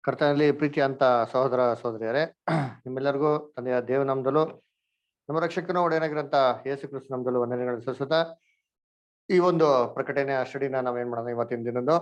ಕರ್ತನಲ್ಲಿ ಪ್ರೀತಿ ಅಂತ ಸಹೋದರ ಸಹೋದರಿಯರೇ ನಿಮ್ಮೆಲ್ಲರಿಗೂ ತಂದೆಯ ದೇವನಾಮದಲ್ಲೂ ನಮ್ಮ ರಕ್ಷಕನ ಒಡೆಯನಾಗಿರಂತ ಯೇಸು ಕ್ರಿಸ್ತ ನಾಮದಲ್ಲೂ ವಂದನೆಗಳನ್ನು ಸಲ್ಲಿಸುತ್ತಾ ಈ ಒಂದು ಪ್ರಕಟಣೆಯ ಸ್ಟಡಿನ ನಾವೇನ್ ಮಾಡೋಣ ಇವತ್ತಿನ ದಿನದ್ದು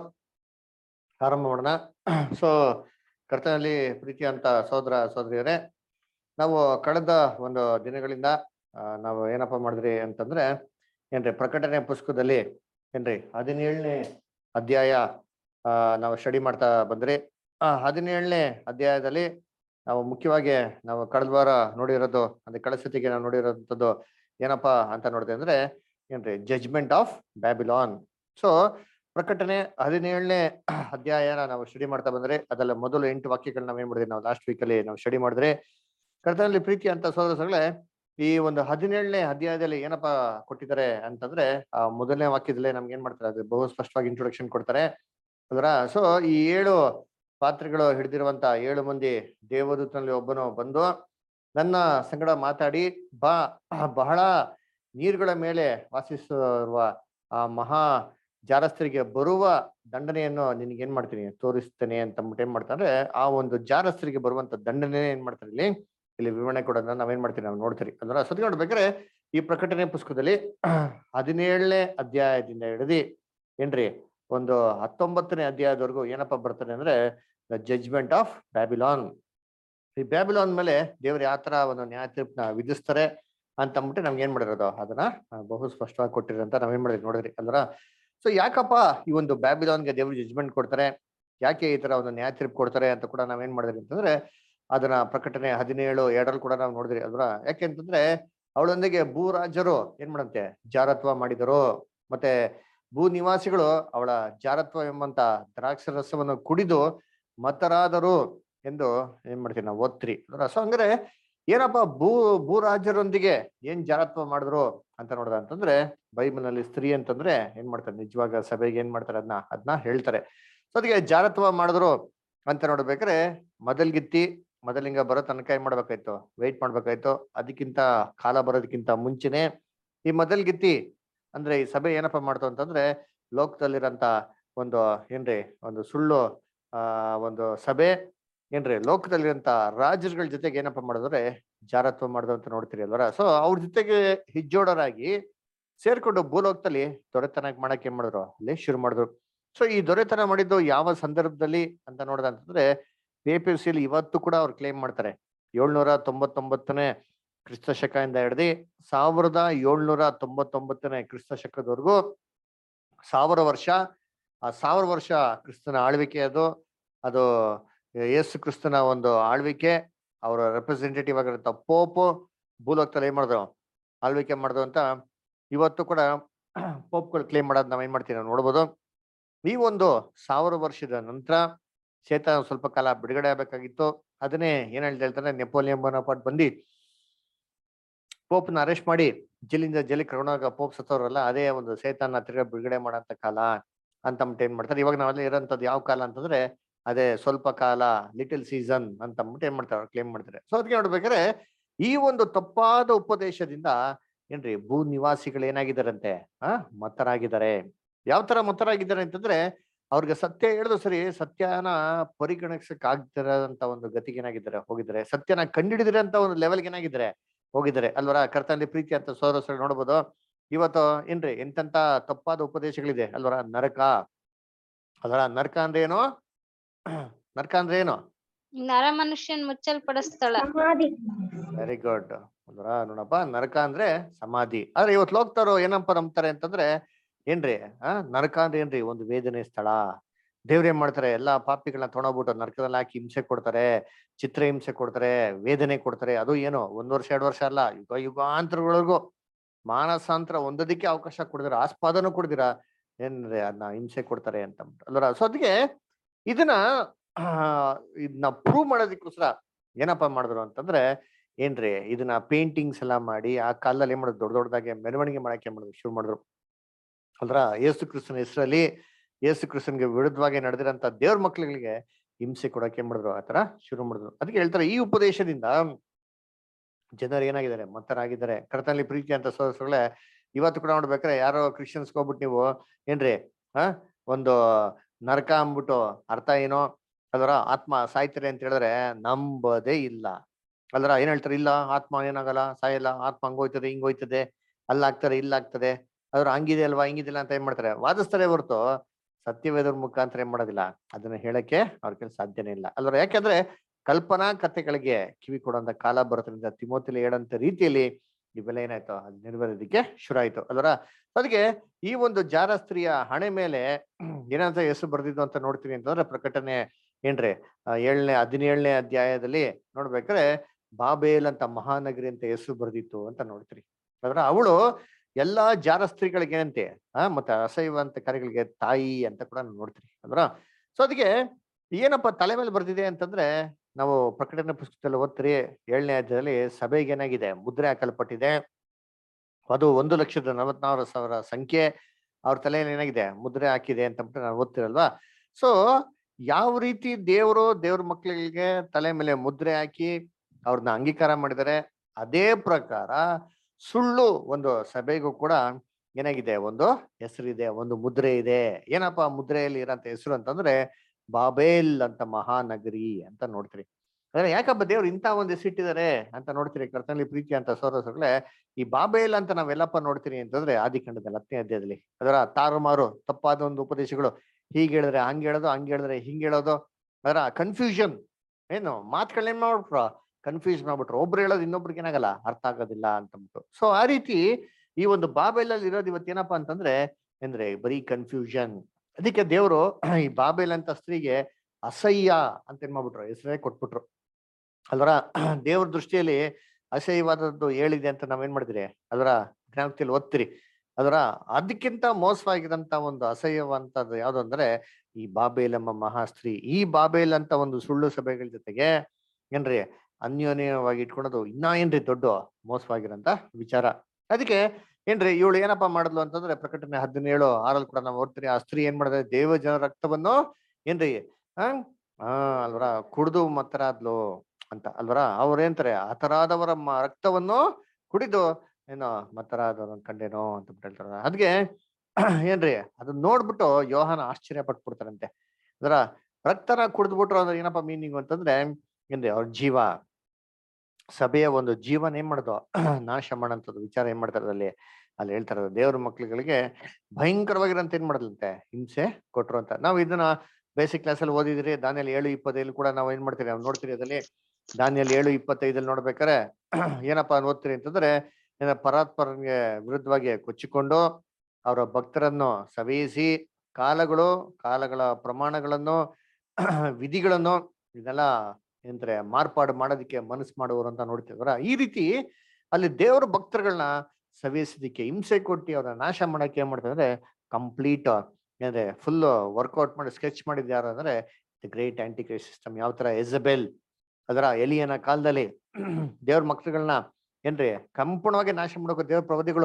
ಆರಂಭ ಮಾಡೋಣ ಸೊ ಕರ್ತನಲ್ಲಿ ಪ್ರೀತಿ ಅಂತ ಸಹೋದರ ಸಹೋದರಿಯರೇ ನಾವು ಕಳೆದ ಒಂದು ದಿನಗಳಿಂದ ಆ, ನಾವು ಏನಪ್ಪ ಮಾಡಿದ್ರಿ ಅಂತಂದ್ರೆ ಏನ್ರಿ ಪ್ರಕಟಣೆ ಪುಸ್ತಕದಲ್ಲಿ ಏನ್ರಿ ಹದಿನೇಳನೇ ಅಧ್ಯಾಯ ಆ ನಾವು ಸ್ಟಡಿ ಮಾಡ್ತಾ ಬಂದ್ರಿ ಆ ಹದಿನೇಳನೇ ಅಧ್ಯಾಯದಲ್ಲಿ ನಾವು ಮುಖ್ಯವಾಗಿ ನಾವು ಕಳೆದ ವಾರ ನೋಡಿರೋದು ಅಂದ್ರೆ ಕಳೆದ ಸತಿಗೆ ನಾವು ನೋಡಿರೋಂಥದ್ದು ಏನಪ್ಪಾ ಅಂತ ನೋಡಿದೆ ಅಂದ್ರೆ ಏನ್ರಿ ಜಜ್ಮೆಂಟ್ ಆಫ್ ಬ್ಯಾಬಿಲಾನ್ ಸೊ ಪ್ರಕಟಣೆ ಹದಿನೇಳನೇ ಅಧ್ಯಾಯನ ನಾವು ಸ್ಟಡಿ ಮಾಡ್ತಾ ಬಂದ್ರೆ ಅದಲ್ಲ ಮೊದಲು ಎಂಟು ವಾಕ್ಯಗಳನ್ನ ನಾವ್ ಏನ್ ಮಾಡಿದ್ವಿ ನಾವು ಲಾಸ್ಟ್ ವೀಕ್ ಅಲ್ಲಿ ನಾವು ಸ್ಟಡಿ ಮಾಡಿದ್ರೆ ಕರ್ತನಲ್ಲಿ ಪ್ರೀತಿ ಅಂತ ಸೋದರ ಸಗಳೇ ಈ ಒಂದು ಹದಿನೇಳನೇ ಅಧ್ಯಾಯದಲ್ಲಿ ಏನಪ್ಪಾ ಕೊಟ್ಟಿದ್ದಾರೆ ಅಂತಂದ್ರೆ ಆ ಮೊದಲನೇ ವಾಕ್ಯದಲ್ಲೇ ನಮ್ಗೆ ಏನ್ ಮಾಡ್ತಾರೆ ಅದು ಬಹು ಸ್ಪಷ್ಟವಾಗಿ ಇಂಟ್ರೊಡಕ್ಷನ್ ಕೊಡ್ತಾರೆ ಅದರ ಸೊ ಈ ಏಳು ಪಾತ್ರೆಗಳು ಹಿಡಿದಿರುವಂತ ಏಳು ಮಂದಿ ದೇವದೂತನಲ್ಲಿ ಒಬ್ಬನು ಬಂದು ನನ್ನ ಸಂಗಡ ಮಾತಾಡಿ ಬಾ ಬಹಳ ನೀರುಗಳ ಮೇಲೆ ವಾಸಿಸಿರುವ ಆ ಮಹಾ ಜಾರಸ್ಥರಿಗೆ ಬರುವ ದಂಡನೆಯನ್ನು ನಿನಗೆ ಏನ್ ಮಾಡ್ತೀನಿ ತೋರಿಸ್ತೇನೆ ಅಂತ ಅಂದ್ಬಿಟ್ಟು ಏನ್ ಮಾಡ್ತಾರೆ ಆ ಒಂದು ಜಾರಸ್ಥರಿಗೆ ಬರುವಂತ ದಂಡನೆ ಏನ್ ಮಾಡ್ತಾರೆ ಇಲ್ಲಿ ಇಲ್ಲಿ ವಿವರಣೆ ಕೊಡೋದನ್ನ ನಾವೇನ್ ಮಾಡ್ತೀವಿ ನಾವು ನೋಡ್ತೀರಿ ಅಂದ್ರೆ ಸತಿ ನೋಡ್ಬೇಕಾದ್ರೆ ಈ ಪ್ರಕಟಣೆ ಪುಸ್ತಕದಲ್ಲಿ ಹದಿನೇಳನೇ ಅಧ್ಯಾಯದಿಂದ ಹಿಡಿದು ಏನ್ರಿ ಒಂದು ಹತ್ತೊಂಬತ್ತನೇ ಅಧ್ಯಾಯದವರೆಗೂ ಏನಪ್ಪಾ ಬರ್ತಾರೆ ಅಂದ್ರೆ ದ ಜಜ್ಮೆಂಟ್ ಆಫ್ ಬ್ಯಾಬಿಲಾನ್ ಈ ಬ್ಯಾಬಿಲಾನ್ ಮೇಲೆ ದೇವ್ರು ಯಾವ ತರ ಒಂದು ನ್ಯಾಯ ತೀರ್ಪನ್ನ ವಿಧಿಸ್ತಾರೆ ಅಂತ ಅಂದ್ಬಿಟ್ಟು ನಮ್ಗೆ ಏನ್ ಮಾಡಿರೋದು ಅದನ್ನ ಆ, ಬಹು ಸ್ಪಷ್ಟವಾಗಿ ಕೊಟ್ಟಿರಿ ಅಂತ ನಾವೇನ್ ಮಾಡಿದ್ವಿ ನೋಡಿದ್ರಿ ಅಲ್ರ ಸೊ ಯಾಕಪ್ಪ ಈ ಒಂದು ಬ್ಯಾಬಿಲಾನ್ಗೆ ದೇವ್ರು ಜಜ್ಮೆಂಟ್ ಕೊಡ್ತಾರೆ ಯಾಕೆ ಈ ತರ ಒಂದು ನ್ಯಾಯ ತೀರ್ಪು ಕೊಡ್ತಾರೆ ಅಂತ ಕೂಡ ನಾವೇನ್ ಮಾಡಿದ್ರಿ ಅಂತಂದ್ರೆ ಅದನ್ನ ಪ್ರಕಟಣೆ ಹದಿನೇಳು ಎರಡರಲ್ಲಿ ಕೂಡ ನಾವು ನೋಡಿದ್ರಿ ಅಲ್ರ ಯಾಕೆ ಅಂತಂದ್ರೆ ಅವಳೊಂದಿಗೆ ಭೂ ರಾಜರು ಏನ್ ಮಾಡಂತೆ ಜಾರತ್ವ ಮಾಡಿದರು ಮತ್ತೆ ಭೂ ನಿವಾಸಿಗಳು ಅವಳ ಜಾರತ್ವ ಎಂಬಂತ ದ್ರಾಕ್ಷ ರಸವನ್ನು ಕುಡಿದು ಮತರಾದರು ಎಂದು ಏನ್ ಮಾಡ್ತೀವಿ ನಾವು ಓದ್ತ್ರಿ ಸೊ ಹಂಗಾರೆ ಏನಪ್ಪ ಭೂ ಭೂ ರಾಜರೊಂದಿಗೆ ಏನ್ ಜಾರತ್ವ ಮಾಡಿದ್ರು ಅಂತ ನೋಡ್ದ ಅಂತಂದ್ರೆ ಬೈಬಲ್ ನಲ್ಲಿ ಸ್ತ್ರೀ ಅಂತಂದ್ರೆ ಏನ್ ಮಾಡ್ತಾರೆ ನಿಜವಾಗ ಸಭೆಗೆ ಏನ್ ಮಾಡ್ತಾರೆ ಅದನ್ನ ಅದನ್ನ ಹೇಳ್ತಾರೆ ಸೊ ಅದಕ್ಕೆ ಜಾರತ್ವ ಮಾಡಿದ್ರು ಅಂತ ನೋಡ್ಬೇಕಾದ್ರೆ ಮೊದಲ್ಗಿತ್ತಿ ಮೊದಲಿಂಗ ಬರೋ ತನಕ ಏನ್ ಮಾಡ್ಬೇಕಾಯ್ತು ವೆಯ್ಟ್ ಮಾಡ್ಬೇಕಾಯ್ತು ಅದಕ್ಕಿಂತ ಕಾಲ ಬರೋದಕ್ಕಿಂತ ಮುಂಚೆನೆ ಈ ಮೊದಲ್ಗಿತ್ತಿ ಅಂದ್ರೆ ಈ ಸಭೆ ಏನಪ್ಪಾ ಮಾಡ್ತು ಅಂತಂದ್ರೆ ಲೋಕದಲ್ಲಿರಂತ ಒಂದು ಏನ್ರಿ ಒಂದು ಸುಳ್ಳು ಆ ಒಂದು ಸಭೆ ಏನ್ರಿ ಲೋಕದಲ್ಲಿರಂತ ರಾಜರುಗಳ ಜೊತೆಗೆ ಏನಪ್ಪಾ ಮಾಡಿದ್ರೆ ಜಾರತ್ವ ಮಾಡಿದ್ರು ಅಂತ ನೋಡ್ತೀರಿ ಅಲ್ವರ ಸೊ ಅವ್ರ ಜೊತೆಗೆ ಹಿಜ್ಜೋಡರಾಗಿ ಸೇರ್ಕೊಂಡು ಭೂಲೋಕದಲ್ಲಿ ದೊರೆತನ ಮಾಡಕ್ ಏನ್ ಮಾಡಿದ್ರು ಅಲ್ಲಿ ಶುರು ಮಾಡಿದ್ರು ಸೊ ಈ ದೊರೆತನ ಮಾಡಿದ್ದು ಯಾವ ಸಂದರ್ಭದಲ್ಲಿ ಅಂತ ನೋಡ್ದ ಅಂತಂದ್ರೆ ಪಿಲಿ ಇವತ್ತು ಕೂಡ ಅವ್ರು ಕ್ಲೇಮ್ ಮಾಡ್ತಾರೆ ಏಳ್ನೂರ ತೊಂಬತ್ತೊಂಬತ್ತನೇ ಕ್ರಿಸ್ತ ಶಕದಿಂದ ಹಿಡ್ದು ಸಾವಿರದ ಏಳ್ನೂರ ತೊಂಬತ್ತೊಂಬತ್ತನೇ ಕ್ರಿಸ್ತ ಶಕದವರೆಗೂ ಸಾವಿರ ವರ್ಷ ಆ ಸಾವಿರ ವರ್ಷ ಕ್ರಿಸ್ತನ ಆಳ್ವಿಕೆ ಅದು ಅದು ಯೇಸು ಕ್ರಿಸ್ತನ ಒಂದು ಆಳ್ವಿಕೆ ಅವರ ರೆಪ್ರೆಸೆಂಟೇಟಿವ್ ಆಗಿರಂತ ಪೋಪ್ ಭೂಲೋಕದಲ್ಲಿ ಏನ್ ಮಾಡಿದ್ರು ಆಳ್ವಿಕೆ ಮಾಡಿದ್ರು ಅಂತ ಇವತ್ತು ಕೂಡ ಪೋಪ್ಗಳು ಕ್ಲೇಮ್ ಮಾಡೋದು ನಾವ್ ಏನ್ ಮಾಡ್ತೀವಿ ನಾವು ನೋಡ್ಬೋದು ಈ ಒಂದು ಸಾವಿರ ವರ್ಷದ ನಂತರ ಚೇತನ ಸ್ವಲ್ಪ ಕಾಲ ಬಿಡುಗಡೆ ಆಗ್ಬೇಕಾಗಿತ್ತು ಅದನ್ನೇ ಏನ್ ಹೇಳ್ತಾ ಹೇಳ್ತಾರೆ ನೆಪೋಲಿಯನ್ ಬೋನಾಪಾಟ್ ಬಂದು ಪೋಪ್ನ ಅರೆಸ್ಟ್ ಮಾಡಿ ಜೈಲಿಂದ ಜೈಲಿಗೆ ಕರ್ಕೊಂಡಾಗ ಪೋಪ್ ಸತ್ತವ್ರಲ್ಲ ಅದೇ ಒಂದು ಸೇತನ ತಿರ್ಗಾ ಬಿಡುಗಡೆ ಮಾಡಂತ ಕಾಲ ಅಂತ ಅಂದ್ಬಿಟ್ಟು ಏನ್ ಮಾಡ್ತಾರೆ ಇವಾಗ ನಾವೆಲ್ಲ ಇರೋಂಥದ್ದು ಯಾವ ಕಾಲ ಅಂತಂದ್ರೆ ಅದೇ ಸ್ವಲ್ಪ ಕಾಲ ಲಿಟಲ್ ಸೀಸನ್ ಅಂತ ಅಂದ್ಬಿಟ್ಟು ಏನ್ ಮಾಡ್ತಾರೆ ಕ್ಲೇಮ್ ಮಾಡ್ತಾರೆ ಸೊ ಅದಕ್ಕೆ ನೋಡ್ಬೇಕಾದ್ರೆ ಈ ಒಂದು ತಪ್ಪಾದ ಉಪದೇಶದಿಂದ ಏನ್ರಿ ಭೂ ನಿವಾಸಿಗಳು ಏನಾಗಿದ್ದಾರಂತೆ ಆ ಮತ್ತರಾಗಿದ್ದಾರೆ ಯಾವ ತರ ಮತ್ತರಾಗಿದ್ದಾರೆ ಅಂತಂದ್ರೆ ಅವ್ರಿಗೆ ಸತ್ಯ ಹೇಳಿದ್ರು ಸರಿ ಸತ್ಯನ ಪರಿಗಣಿಸಕ್ ಆಗ್ತಿರೋಂತ ಒಂದು ಗತಿಗೆ ಏನಾಗಿದ್ದಾರೆ ಹೋಗಿದ್ದಾರೆ ಸತ್ಯನ ಕಂಡಿಡಿದ್ರೆ ಅಂತ ಒಂದು ಲೆವೆಲ್ಗೆ ಏನಾಗಿದ್ದಾರೆ ಹೋಗಿದ್ದಾರೆ ಅಲ್ವರ ಕರ್ತನಲ್ಲಿ ಪ್ರೀತಿ ಅಂತ ಸೋದರ ನೋಡ್ಬೋದು ಇವತ್ತು ಏನ್ರಿ ಎಂತೆಂತ ತಪ್ಪಾದ ಉಪದೇಶಗಳಿದೆ ಅಲ್ವರ ನರಕ ಅದರ ನರಕ ಅಂದ್ರೆ ಏನು ನರಕ ಅಂದ್ರೆ ಏನು ನರ ಮನುಷ್ಯನ್ ಮುಚ್ಚಲ್ಪಡ ಸ್ಥಳ ವೆರಿ ಗುಡ್ ಅಲ್ವರ ನೋಡಪ್ಪ ನರಕ ಅಂದ್ರೆ ಸಮಾಧಿ ಆದ್ರೆ ಇವತ್ತು ಲೋಕ್ತರು ಏನಪ್ಪ ನಂಬ್ತಾರೆ ಅಂತಂದ್ರೆ ಏನ್ರಿ ಆ ನರಕ ಅಂದ್ರೆ ಏನ್ರಿ ಒಂದು ವೇದನೆ ಸ್ಥಳ ದೇವ್ರ ಏನ್ ಮಾಡ್ತಾರೆ ಎಲ್ಲಾ ಪಾಪಿಗಳನ್ನ ತೊಗೊಂಡೋಗ್ಬಿಟ್ಟು ನರಕದಲ್ಲಿ ಹಾಕಿ ಹಿಂಸೆ ಕೊಡ್ತಾರೆ ಚಿತ್ರ ಹಿಂಸೆ ಕೊಡ್ತಾರೆ ವೇದನೆ ಕೊಡ್ತಾರೆ ಅದು ಏನು ಒಂದ್ ವರ್ಷ ಎರಡು ವರ್ಷ ಅಲ್ಲ ಯುಗ ಯುಗಾಂತರಗಳಿಗೂ ಮಾನಸಾಂತರ ಒಂದೋದಕ್ಕೆ ಅವಕಾಶ ಕೊಡಿದಿರ ಆಸ್ಪಾದನೂ ಕೊಡ್ದಿರ ಏನ್ರಿ ಅದನ್ನ ಹಿಂಸೆ ಕೊಡ್ತಾರೆ ಅಂತ ಅಂದ್ಬಿಟ್ಟು. ಅಲ್ವರ ಸೊ ಅದಕ್ಕೆ ಇದನ್ನ ಆ, ಇದನ್ನ ಪ್ರೂವ್ ಮಾಡೋದಕ್ಕೋಸ್ಕರ ಏನಪ್ಪಾ ಮಾಡಿದ್ರು ಅಂತಂದ್ರೆ ಏನ್ರಿ ಇದನ್ನ ಪೇಂಟಿಂಗ್ಸ್ ಎಲ್ಲ ಮಾಡಿ ಆ ಕಾಲದಲ್ಲಿ ಏನ್ ಮಾಡಿದ್ರು ದೊಡ್ಡ ದೊಡ್ಡದಾಗಿ ಮೆರವಣಿಗೆ ಮಾಡಕ್ಕೆ ಏನ್ ಮಾಡಿದ್ರು ಶುರು ಮಾಡಿದ್ರು ಅಲ್ರ ಯೇಸು ಕ್ರಿಸ್ತನ ಹೆಸರಲ್ಲಿ ಯೇಸು ಕ್ರಿಸ್ತನ್ಗೆ ವಿರುದ್ಧವಾಗಿ ನಡೆದಿರಂತ ದೇವ್ರ ಮಕ್ಳುಗಳಿಗೆ ಹಿಂಸೆ ಕೊಡಕ್ಕೆ ಏನ್ ಮಾಡಿದ್ರು ಆತರ ಶುರು ಮಾಡಿದ್ರು ಅದಕ್ಕೆ ಹೇಳ್ತಾರೆ ಈ ಉಪದೇಶದಿಂದ ಜನರು ಏನಾಗಿದ್ದಾರೆ ಮತ್ತರಾಗಿದ್ದಾರೆ ಕರ್ತನಲ್ಲಿ ಪ್ರೀತಿ ಅಂತ ಸೋದರಗಳೇ ಇವತ್ತು ಕೂಡ ನೋಡ್ಬೇಕಾರೆ ಯಾರೋ ಕ್ರಿಶ್ಚಿಯನ್ಸ್ ಹೋಗ್ಬಿಟ್ಟು ನೀವು ಏನ್ರಿ ಆ ಒಂದು ನರಕ ಅಂದ್ಬಿಟ್ಟು ಅರ್ಥ ಏನೋ ಅಲ್ವರ ಆತ್ಮ ಸಾಯ್ತಾರೆ ಅಂತ ಹೇಳಿದ್ರೆ ನಂಬದೇ ಇಲ್ಲ ಅಲ್ವರ ಏನ್ ಹೇಳ್ತಾರೆ ಇಲ್ಲ ಆತ್ಮ ಏನಾಗಲ್ಲ ಸಾಯಲ್ಲ ಆತ್ಮ ಹಂಗೋಯ್ತದೆ ಹಿಂಗೋಯ್ತದೆ ಅಲ್ಲಾಗ್ತದೆ ಇಲ್ಲಾಗ್ತದೆ ಅದ್ರ ಹಂಗಿದೆ ಅಲ್ವಾ ಹಿಂಗಿದಿಲ್ಲ ಅಂತ ಏನ್ ಮಾಡ್ತಾರೆ ವಾದಿಸ್ತಾರೆ ಹೊರತು ಸತ್ಯವೇದರ ಮುಖಾಂತರ ಏನ್ ಮಾಡೋದಿಲ್ಲ ಅದನ್ನ ಹೇಳಕ್ಕೆ ಅವ್ರ ಕೈಲಿ ಸಾಧ್ಯನೇ ಇಲ್ಲ ಅಲ್ವರ ಯಾಕಂದ್ರೆ ಕಲ್ಪನಾ ಕಥೆಗಳಿಗೆ ಕಿವಿ ಕೊಡುವಂತ ಕಾಲ ಬರೋದ್ರಿಂದ ತಿಮೋತಿಲಿ ಹೇಳಂತ ರೀತಿಯಲ್ಲಿ ಇವೆಲ್ಲ ಏನಾಯ್ತು ಅದು ನೆರವೇರೋದಕ್ಕೆ ಶುರು ಆಯ್ತು ಅಲ್ವರ ಅದಕ್ಕೆ ಈ ಒಂದು ಜಾರ ಸ್ತ್ರೀಯ ಹಣೆ ಮೇಲೆ ಏನಂತ ಹೆಸರು ಬರ್ದಿದ್ದು ಅಂತ ನೋಡ್ತೀನಿ ಅಂತಂದ್ರೆ ಪ್ರಕಟಣೆ ಏನ್ರಿ ಆ, ಏಳನೇ ಹದಿನೇಳನೇ ಅಧ್ಯಾಯದಲ್ಲಿ ನೋಡ್ಬೇಕಾದ್ರೆ ಬಾಬೇಲ್ ಅಂತ ಮಹಾನಗರಿ ಅಂತ ಹೆಸರು ಬರ್ದಿತ್ತು ಅಂತ ನೋಡ್ತೀರಿ ಅದ್ರ ಅವಳು ಎಲ್ಲಾ ಜಾರ ಸ್ತ್ರೀಗಳಿಗೆ ಏನಂತೆ ಆ ಮತ್ತೆ ಅಸಹ್ಯ ಅಂತ ಕಾರ್ಯಗಳಿಗೆ ತಾಯಿ ಅಂತ ಕೂಡ ನಾವು ನೋಡ್ತೀರಿ ಅದ್ರ ಸೊ ಅದಕ್ಕೆ ಏನಪ್ಪ ತಲೆ ಮೇಲೆ ಬರ್ದಿದೆ ಅಂತಂದ್ರೆ ನಾವು ಪ್ರಕಟಣೆ ಪುಸ್ತಕದಲ್ಲಿ ಓದ್ತೀರಿ ಏಳನೇ ಅಧ್ಯಾಯದಲ್ಲಿ ಸಭೆಗೆ ಏನಾಗಿದೆ ಮುದ್ರೆ ಹಾಕಲ್ಪಟ್ಟಿದೆ ಅದು ಒಂದು ಲಕ್ಷದ ನಲವತ್ನಾರು ಸಾವಿರ ಸಂಖ್ಯೆ ಅವ್ರ ತಲೆಯಲ್ಲಿ ಏನಾಗಿದೆ ಮುದ್ರೆ ಹಾಕಿದೆ ಅಂತ ಅಂದ್ಬಿಟ್ಟು ನಾವು ಓದ್ತಿರಲ್ವಾ ಸೊ ಯಾವ ರೀತಿ ದೇವರು ದೇವ್ರ ಮಕ್ಕಳಿಗೆ ತಲೆ ಮೇಲೆ ಮುದ್ರೆ ಹಾಕಿ ಅವ್ರನ್ನ ಅಂಗೀಕಾರ ಮಾಡಿದ್ದಾರೆ ಅದೇ ಪ್ರಕಾರ ಸುಳ್ಳು ಒಂದು ಸಭೆಗೂ ಕೂಡ ಏನಾಗಿದೆ ಒಂದು ಹೆಸರಿದೆ ಒಂದು ಮುದ್ರೆ ಇದೆ ಏನಪ್ಪ ಆ ಮುದ್ರೆಯಲ್ಲಿ ಇರೋಂಥ ಹೆಸರು ಅಂತಂದ್ರೆ ಬಾಬೇಲ್ ಅಂತ ಮಹಾನಗರಿ ಅಂತ ನೋಡ್ತೀರಿ ಅಂದ್ರೆ ಯಾಕಪ್ಪ ದೇವ್ರು ಇಂಥ ಒಂದು ಹೆಸರಿಟ್ಟಿದ್ದಾರೆ ಅಂತ ನೋಡ್ತೀರಿ ಕರ್ತನಲ್ಲಿ ಪ್ರೀತಿ ಅಂತ ಸೋರಸಗಳೇ ಈ ಬಾಬೇಲ್ ಅಂತ ನಾವೆಲ್ಲಪ್ಪ ನೋಡ್ತೀರಿ ಅಂತಂದ್ರೆ ಆದಿಕಾಂಡದಲ್ಲಿ ಹತ್ತನೇ ಅಧ್ಯಾಯದಲ್ಲಿ ಅದರ ತಾರುಮಾರು ತಪ್ಪಾದ ಒಂದು ಉಪದೇಶಗಳು ಹೀಗೆ ಹೇಳಿದ್ರೆ ಹಂಗೆ ಹೇಳೋದು ಹಂಗೆ ಹೇಳಿದ್ರೆ ಹಿಂಗೆ ಹೇಳೋದು ಅದರ ಕನ್ಫ್ಯೂಷನ್ ಏನು ಮಾತುಗಳೇನ್ ಮಾಡ್ಬಿಟ್ರು ಕನ್ಫ್ಯೂಸ್ ಮಾಡ್ಬಿಟ್ರು ಒಬ್ರು ಹೇಳೋದು ಇನ್ನೊಬ್ರಿಗೆ ಏನಾಗಲ್ಲ ಅರ್ಥ ಆಗೋದಿಲ್ಲ ಅಂತಂದ್ಬಿಟ್ಟು ಸೊ ಆ ರೀತಿ ಈ ಒಂದು ಬಾಬೇಲಲ್ಲಿ ಇರೋದು ಇವತ್ತೇನಪ್ಪಾ ಅಂತಂದ್ರೆ ಅಂದ್ರೆ ಬರೀ ಕನ್ಫ್ಯೂಷನ್ ಅದಕ್ಕೆ ದೇವರು ಈ ಬಾಬೇಲ್ ಅಂತ ಸ್ತ್ರೀಗೆ ಅಸಹ್ಯ ಅಂತ ಏನ್ ಮಾಡ್ಬಿಟ್ರು ಹೆಸರೇ ಕೊಟ್ಬಿಟ್ರು ಅಲ್ವರ ದೇವ್ರ ದೃಷ್ಟಿಯಲ್ಲಿ ಅಸಹ್ಯವಾದದ್ದು ಹೇಳಿದೆ ಅಂತ ನಾವೇನ್ ಮಾಡಿದಿರಿ ಅದರ ಜ್ಞಾಪಕದಲ್ಲಿ ಓದ್ತಿರಿ ಅದರ ಅದಕ್ಕಿಂತ ಮೋಸವಾಗಿದಂತ ಒಂದು ಅಸಹ್ಯವಂತದ್ದು ಯಾವ್ದು ಅಂದ್ರೆ ಈ ಬಾಬೇಲ್ ಎಂಬ ಮಹಾಸ್ತ್ರೀ ಈ ಬಾಬೇಲ್ ಅಂತ ಒಂದು ಸುಳ್ಳು ಸಭೆಗಳ ಜೊತೆಗೆ ಏನ್ರಿ ಅನ್ಯೋನ್ಯವಾಗಿ ಇಟ್ಕೊಳೋದು ಇನ್ನ ಏನ್ರಿ ದೊಡ್ಡ ಮೋಸವಾಗಿರಂತ ವಿಚಾರ ಅದಕ್ಕೆ ಏನ್ರಿ ಇವಳು ಏನಪ್ಪಾ ಮಾಡಿದ್ಲು ಅಂತಂದ್ರೆ ಪ್ರಕಟಣೆ ಹದಿನೇಳು ಆರಲ್ಲಿ ಕೂಡ ನಾವು ಓದ್ತೀರಿ ಆ ಸ್ತ್ರೀ ಏನ್ ಮಾಡಿದ್ರೆ ದೇವ ಜನ ರಕ್ತವನ್ನು ಏನ್ರಿ ಆ ಆ ಅಲ್ವರ ಕುಡ್ದು ಮತ್ತರಾದ್ಲು ಅಂತ ಅಲ್ವರ ಅವ್ರ ಏನಂತಾರೆ ಹತರಾದವರ ಮ- ರಕ್ತವನ್ನು ಕುಡಿದು ಏನೋ ಮತ್ತರಾದವ್ರ ಕಂಡೇನೋ ಅಂತ ಬಿಟ್ಟು ಹೇಳ್ತಾರ ಅದ್ಗೆ ಏನ್ರಿ ಅದನ್ನ ನೋಡ್ಬಿಟ್ಟು ಯೋಹಾನ ಆಶ್ಚರ್ಯ ಪಟ್ಬಿಡ್ತಾರಂತೆ ಅದರ ರಕ್ತನ ಕುಡಿದ್ಬಿಟ್ರು ಅಂದ್ರೆ ಏನಪ್ಪಾ ಮೀನಿಂಗ್ ಅಂತಂದ್ರೆ ಏನ್ರಿ ಅವ್ರ ಜೀವ ಸಭೆಯ ಒಂದು ಜೀವನ ಏನ್ ಮಾಡೋದು ನಾಶ ಮಾಡೋಂಥದ್ದು ವಿಚಾರ ಏನ್ ಮಾಡ್ತಾರೆ ಅಲ್ಲಿ ಅಲ್ಲಿ ಹೇಳ್ತಾರೆ ದೇವ್ರ ಮಕ್ಳುಗಳಿಗೆ ಭಯಂಕರವಾಗಿರಂತ ಏನ್ ಮಾಡದಂತೆ ಹಿಂಸೆ ಕೊಟ್ರು ಅಂತ ನಾವು ಇದನ್ನ ಬೇಸಿಕ್ ಕ್ಲಾಸ್ ಅಲ್ಲಿ ಓದಿದ್ರಿ ದಾನಿಯಲ್ಲಿ ಏಳು ಇಪ್ಪತ್ತೈದು ಕೂಡ ನಾವು ಏನ್ ಮಾಡ್ತೀರಿ ನಾವು ನೋಡ್ತೀರಿ ಅದ್ರಲ್ಲಿ ದಾನಿಯಲ್ಲಿ ಏಳು ಇಪ್ಪತ್ತೈದಲ್ಲಿ ನೋಡ್ಬೇಕಾರೆ ಏನಪ್ಪಾ ಓದ್ತೀರಿ ಅಂತಂದ್ರೆ ಏನ ಪರಾತ್ಪರನ್ಗೆ ವಿರುದ್ಧವಾಗಿ ಕೊಚ್ಚಿಕೊಂಡು ಅವರ ಭಕ್ತರನ್ನು ಸವೆಯಿಸಿ ಕಾಲಗಳು ಕಾಲಗಳ ಪ್ರಮಾಣಗಳನ್ನು ವಿಧಿಗಳನ್ನು ಇದೆಲ್ಲ ಏನಂತಾರೆ ಮಾರ್ಪಾಡು ಮಾಡೋದಕ್ಕೆ ಮನಸ್ಸು ಮಾಡುವರು ಅಂತ ನೋಡ್ತಿದ್ರ ಈ ರೀತಿ ಅಲ್ಲಿ ದೇವರ ಭಕ್ತರುಗಳನ್ನ ಸವಿಸೋದಕ್ಕೆ ಹಿಂಸೆ ಕೊಟ್ಟು ಅವ್ರ ನಾಶ ಮಾಡಕ್ಕೆ ಏನ್ ಮಾಡ್ತಾರೆ ಅಂದ್ರೆ ಕಂಪ್ಲೀಟ್ ಏನಂದ್ರೆ ಫುಲ್ ವರ್ಕೌಟ್ ಮಾಡಿ ಸ್ಕೆಚ್ ಮಾಡಿದ್ ಯಾರು ಅಂದ್ರೆ ದ ಗ್ರೇಟ್ ಆಂಟಿಕ್ರೈಸ್ಟ್ ಸಿಸ್ಟಮ್ ಯಾವ ತರ ಎಸಬೆಲ್ ಅದರ ಎಲಿಯನ ಕಾಲದಲ್ಲಿ ದೇವ್ರ ಮಕ್ಳುಗಳನ್ನ ಏನ್ರಿ ಸಂಪೂರ್ಣವಾಗಿ ನಾಶ ಮಾಡೋಕೆ ದೇವ್ರ ಪ್ರವದಿಗಳು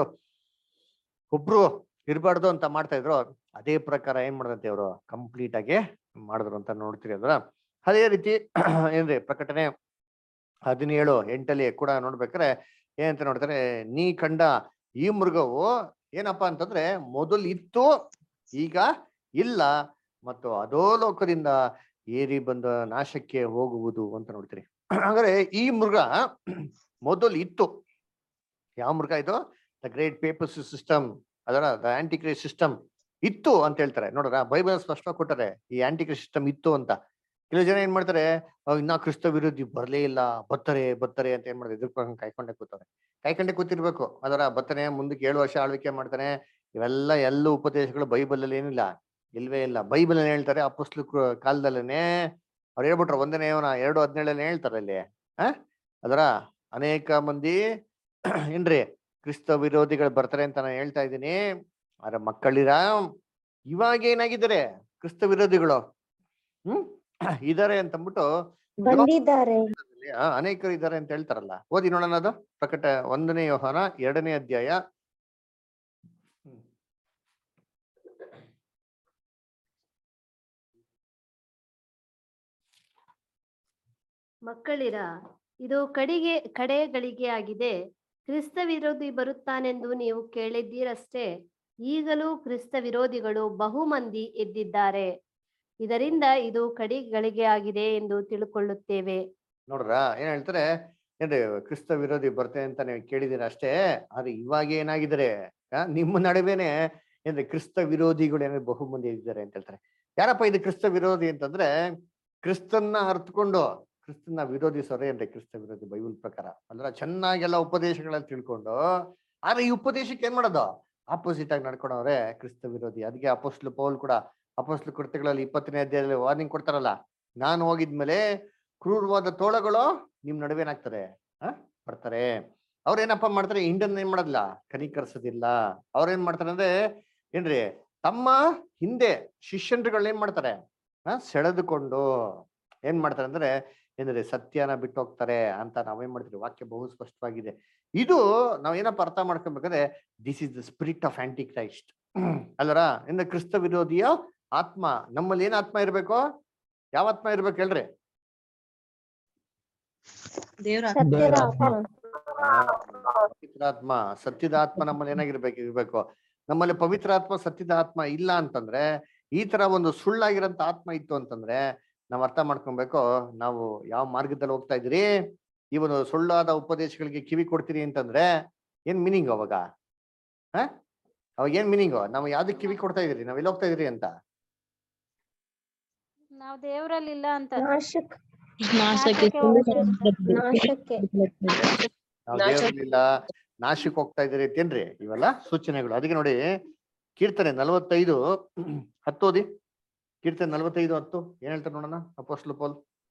ಒಬ್ರು ಇರಬಾರ್ದು ಅಂತ ಮಾಡ್ತಾ ಇದ್ರು ಅದೇ ಪ್ರಕಾರ ಏನ್ ಮಾಡಿದ ದೇವ್ರು ಕಂಪ್ಲೀಟ್ ಆಗಿ ಮಾಡಿದ್ರು ಅಂತ ನೋಡ್ತೀರಿ ಅದ್ರ ಅದೇ ರೀತಿ ಏನ್ರಿ ಪ್ರಕಟಣೆ ಹದಿನೇಳು ಎಂಟಲ್ಲಿ ಕೂಡ ನೋಡ್ಬೇಕಾರೆ ಏನಂತ ನೋಡ್ತಾರೆ ನೀ ಕಂಡ ಈ ಮೃಗವು ಏನಪ್ಪಾ ಅಂತಂದ್ರೆ ಮೊದಲು ಇತ್ತು ಈಗ ಇಲ್ಲ ಮತ್ತು ಅದೋ ಲೋಕದಿಂದ ಏರಿ ಬಂದ ನಾಶಕ್ಕೆ ಹೋಗುವುದು ಅಂತ ನೋಡ್ತೀರಿ ಹಾಗಾದ್ರೆ ಈ ಮೃಗ ಮೊದಲು ಇತ್ತು ಯಾವ ಮೃಗ ಇದು ದ ಗ್ರೇಟ್ ಪೇಪರ್ ಸಿಸ್ಟಮ್ ಅದರ ದ ಆಂಟಿಕ್ರೈಸ್ಟ್ ಸಿಸ್ಟಮ್ ಇತ್ತು ಅಂತ ಹೇಳ್ತಾರೆ ನೋಡ್ರ ಬೈಬಲ್ ಸ್ಪಷ್ಟವಾಗಿ ಕೊಟ್ಟಾರೆ ಈ ಆಂಟಿಕ್ರೈಸ್ಟ್ ಸಿಸ್ಟಮ್ ಇತ್ತು ಅಂತ ಕೆಲವು ಜನ ಏನ್ ಮಾಡ್ತಾರೆ ಅಹ್ ಇನ್ನ ಕ್ರಿಸ್ತ ವಿರೋಧಿ ಬರ್ಲೇ ಇಲ್ಲ ಬರ್ತಾರೆ ಬರ್ತಾರೆ ಅಂತ ಏನ್ ಮಾಡ್ತಾರೆ ಎದುರ್ಕೊಂಡು ಕಾಯ್ಕೊಂಡೆ ಕೂತಾರೆ ಕಾಯ್ಕೊಂಡೆ ಕೂತಿರ್ಬೇಕು ಅದರ ಬರ್ತಾನೆ ಮುಂದಕ್ಕೆ ಏಳು ವರ್ಷ ಆಳ್ವಿಕೆ ಮಾಡ್ತಾನೆ ಇವೆಲ್ಲ ಎಲ್ಲ ಉಪದೇಶಗಳು ಬೈಬಲ್ ಅಲ್ಲಿ ಏನಿಲ್ಲ ಇಲ್ವೇ ಇಲ್ಲ ಬೈಬಲ್ ಅಲ್ಲಿ ಹೇಳ್ತಾರೆ ಅಪಸ್ಲು ಕಾಲದಲ್ಲೇನೆ ಅವ್ರು ಹೇಳ್ಬಿಟ್ರು ಒಂದನೇ ಅವನ ಎರಡು ಹದಿನೇಳನೇ ಹೇಳ್ತಾರೆ ಅಲ್ಲಿ ಆ ಅದರ ಅನೇಕ ಮಂದಿ ಏನ್ರಿ ಕ್ರಿಸ್ತ ವಿರೋಧಿಗಳು ಬರ್ತಾರೆ ಅಂತ ನಾನು ಹೇಳ್ತಾ ಇದ್ದೀನಿ ಆದ್ರೆ ಮಕ್ಕಳಿರ ಇವಾಗ ಏನಾಗಿದ್ದಾರೆ ಕ್ರಿಸ್ತ ವಿರೋಧಿಗಳು ಹ್ಮ್ ಇದಾರೆ ಅಂತಂದ್ಬಿಟ್ಟು ಬಂದಿದ್ದಾರೆ ಆ, ಅನೇಕರು ಇದ್ದಾರೆ ಅಂತ ಹೇಳ್ತಾರಲ್ಲ ಓದಿ ನೋಡೋಣ ಅದು ಪ್ರಕಟ ಒಂದನೇ ಯೋಹಾನ ಎರಡನೇ ಅಧ್ಯಾಯ ಹ್ಮ್. ಮಕ್ಕಳಿರ ಇದು ಕಡಿಗೆ ಕಡೆಯ ಗಳಿಗೆ ಆಗಿದೆ ಕ್ರಿಸ್ತ ವಿರೋಧಿ ಬರುತ್ತಾನೆಂದು ನೀವು ಕೇಳಿದ್ದೀರಷ್ಟೇ ಈಗಲೂ ಕ್ರಿಸ್ತ ವಿರೋಧಿಗಳು ಬಹು ಮಂದಿ ಎದ್ದಿದ್ದಾರೆ ಇದರಿಂದ ಇದು ಕಡಿಗಳಿಗೆ ಆಗಿದೆ ಎಂದು ತಿಳುಕೊಳ್ಳುತ್ತೇವೆ ನೋಡ್ರ ಏನ್ ಹೇಳ್ತಾರೆ ಏನ್ರಿ ಕ್ರಿಸ್ತ ವಿರೋಧಿ ಬರ್ತೆ ಅಂತ ನೀವು ಕೇಳಿದಿರ ಅಷ್ಟೇ ಆದ್ರೆ ಇವಾಗ ಏನಾಗಿದ್ದಾರೆ ಆ, ನಿಮ್ಮ ನಡುವೆನೆ ಏನ್ರಿ ಕ್ರಿಸ್ತ ವಿರೋಧಿಗಳು ಏನಾದ್ರು ಬಹು ಮಂದಿ ಇದ್ದಾರೆ ಅಂತ ಹೇಳ್ತಾರೆ ಯಾರಪ್ಪ ಇದು ಕ್ರಿಸ್ತ ವಿರೋಧಿ ಅಂತಂದ್ರೆ ಕ್ರಿಸ್ತನ್ನ ಅರ್ಥಕೊಂಡು ಕ್ರಿಸ್ತನ್ನ ವಿರೋಧಿಸೋರೆ ಏನ್ರಿ ಕ್ರಿಸ್ತ ವಿರೋಧಿ ಬೈಬಲ್ ಪ್ರಕಾರ ಅಂದ್ರೆ ಚೆನ್ನಾಗೆಲ್ಲ ಉಪದೇಶಗಳಲ್ಲಿ ತಿಳ್ಕೊಂಡು ಆದ್ರೆ ಈ ಉಪದೇಶಕ್ಕೆ ಏನ್ ಮಾಡೋದು ಆಪೋಸಿಟ್ ಆಗಿ ನಡ್ಕೊಂಡವ್ರೆ ಕ್ರಿಸ್ತ ವಿರೋಧಿ ಅದಕ್ಕೆ ಅಪೋಸ್ಲು ಪೌಲ್ ಕೂಡ ಅಪೋಸ್ಲು ಕೃತ್ಯಗಳಲ್ಲಿ ಇಪ್ಪತ್ತನೇ ಅಧ್ಯಾಯದಲ್ಲಿ ವಾರ್ನಿಂಗ್ ಕೊಡ್ತಾರಲ್ಲ ನಾನು ಹೋಗಿದ್ಮೇಲೆ ಕ್ರೂರವಾದ ತೋಳಗಳು ನಿಮ್ ನಡುವೆ ಏನಾಗ್ತಾರೆ ಆ ಬರ್ತಾರೆ ಅವ್ರೇನಪ್ಪ ಮಾಡ್ತಾರೆ ಹಿಂಡನ್ ಏನ್ ಮಾಡೋದಿಲ್ಲ ಕನಿಕರಿಸೋದಿಲ್ಲ ಅವ್ರೇನ್ ಮಾಡ್ತಾರೆ ಅಂದ್ರೆ ಏನ್ರಿ ತಮ್ಮ ಹಿಂದೆ ಶಿಷ್ಯನ್ರುಗಳನ್ನ ಏನ್ ಮಾಡ್ತಾರೆ ಆ ಸೆಳೆದುಕೊಂಡು ಏನ್ ಮಾಡ್ತಾರೆ ಅಂದ್ರೆ ಏನ್ರಿ ಸತ್ಯನ ಬಿಟ್ಟು ಹೋಗ್ತಾರೆ ಅಂತ ನಾವೇನ್ ಮಾಡ್ತೀವಿ ವಾಕ್ಯ ಬಹು ಸ್ಪಷ್ಟವಾಗಿದೆ ಇದು ನಾವ್ ಏನಪ್ಪ ಅರ್ಥ ಮಾಡ್ಕೊಬೇಕಾದ್ರೆ this is the spirit of antichrist ಅಲ್ಲರ ಇಂದ ಕ್ರಿಸ್ತ ವಿರೋಧಿಯ ಆತ್ಮ ನಮ್ಮಲ್ಲಿ ಏನ್ ಆತ್ಮ ಇರ್ಬೇಕು ಯಾವ ಆತ್ಮ ಇರ್ಬೇಕು ಹೇಳ್ರಿ ದೇವ್ರ ಸತ್ಯದ ಆತ್ಮ ಪವಿತ್ರಾತ್ಮ ಸತ್ಯದ ಆತ್ಮ ನಮ್ಮಲ್ಲಿ ಏನಾಗಿರ್ಬೇಕು ಇರ್ಬೇಕು ನಮ್ಮಲ್ಲಿ ಪವಿತ್ರ ಆತ್ಮ ಸತ್ಯದ ಆತ್ಮ ಇಲ್ಲ ಅಂತಂದ್ರೆ ಈ ತರ ಒಂದು ಸುಳ್ಳಾಗಿರಂತ ಆತ್ಮ ಇತ್ತು ಅಂತಂದ್ರೆ ನಾವ್ ಅರ್ಥ ಮಾಡ್ಕೊಬೇಕು ನಾವು ಯಾವ ಮಾರ್ಗದಲ್ಲಿ ಹೋಗ್ತಾ ಇದ್ರಿ ಈ ಒಂದು ಸುಳ್ಳಾದ ಉಪದೇಶಗಳಿಗೆ ಕಿವಿ ಕೊಡ್ತೀರಿ ಅಂತಂದ್ರೆ ಏನ್ ಮೀನಿಂಗ್ ಅವಾಗ ಹ ಅವಾಗ ಏನ್ ಮೀನಿಂಗ್ ನಾವು ಯಾವ್ದಕ್ ಕಿವಿ ಕೊಡ್ತಾ ಇದೀರಿ ನಾವ್ ಎಲ್ಲಿ ಹೋಗ್ತಾ ಇದೀರಿ ಅಂತ ನಾವ್ ದೇವ್ರಲ್ಲಿ ಇಲ್ಲ ಅಂತ ನಾಶಕ್ ನಾಶಕ್ಕೆ ನಾಶಕ್ಕೆ ಹೋಗ್ತಾ ನಾಶಕ್ಕೆ ನಾವು ನಾಶ- ದೇವರಲ್ಲಿಲ್ಲ ನಾಶಕ್ಕೆ ಹೋಗ್ತಾ ಇದೀರಿ ಅಂತೇನ್ರಿ ಇವೆಲ್ಲ ಸೂಚನೆಗಳು ಅದಕ್ಕೆ ನೋಡಿ ಕೀರ್ತನೆ ನಲವತ್ತೈದು ಹತ್ತು ಓದಿ ಕೀರ್ತನೆ ನಲವತ್ತೈದು ಹತ್ತು ಏನ್ ಹೇಳ್ತಾರೆ ನೋಡೋಣ ಅಪೋಸ್ಲು ಪೌಲ್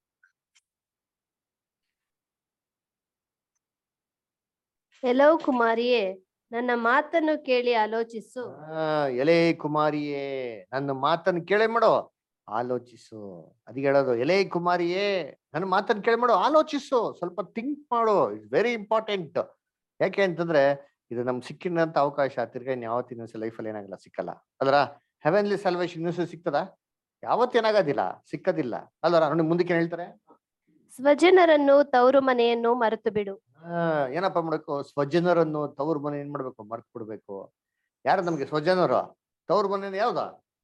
ಎಲ್ಲವೂ ಕುಮಾರಿಯೇ ನನ್ನ ಮಾತನ್ನು ಕೇಳಿ ಆಲೋಚಿಸು ಆ, ಎಲೆ ಕುಮಾರಿಯೇ ನನ್ನ ಮಾತನ್ನು ಕೇಳೇ ಮಾಡೋ ಆಲೋಚಿಸು ಅದಕ್ಕೆ ಹೇಳೋದು ಎಲೆ ಕುಮಾರಿಯೇ ನನ್ನ ಮಾತನ್ನು ಕೇಳಿ ಮಾಡೋ ಆಲೋಚಿಸು ಸ್ವಲ್ಪ ಥಿಂಕ್ ಮಾಡು ಇಟ್ಸ್ ವೆರಿ ಇಂಪಾರ್ಟೆಂಟ್ ಯಾಕೆ ಅಂತಂದ್ರೆ ಇದು ನಮ್ ಸಿಕ್ಕಿನಂತ ಅವಕಾಶ ತಿರ್ಗಾ ಇನ್ ಯಾವತ್ತಿನ ಲೈಫಲ್ಲಿ ಏನಾಗಲ್ಲ ಸಿಕ್ಕಲ್ಲ ಅಲ್ರ ಹೆವೆನ್ಲಿ ಸಲ್ವೇಷನ್ ನ್ಯೂಸ್ ಸಿಗ್ತದ ಯಾವತ್ತೇನಾಗೋದಿಲ್ಲ ಸಿಕ್ಕದಿಲ್ಲ ಅಲ್ವರ ನೋಡಿ ಮುಂದಕ್ಕೆ ಏನ್ ಹೇಳ್ತಾರೆ ಸ್ವಜನರನ್ನು ತವರು ಮನೆಯನ್ನು ಮರೆತು ಬಿಡು ಆ, ಏನಪ್ಪಾ ಮಾಡ್ಬೇಕು ಸ್ವಜನರನ್ನು ತವ್ರ ಮನೆ ಏನ್ ಮಾಡ್ಬೇಕು ಮರ್ತ್ ಬಿಡ್ಬೇಕು ಯಾರು ನಮ್ಗೆ ಸ್ವಜನರು ತವ್ರ ಮನೆ ಯಾವ್ದ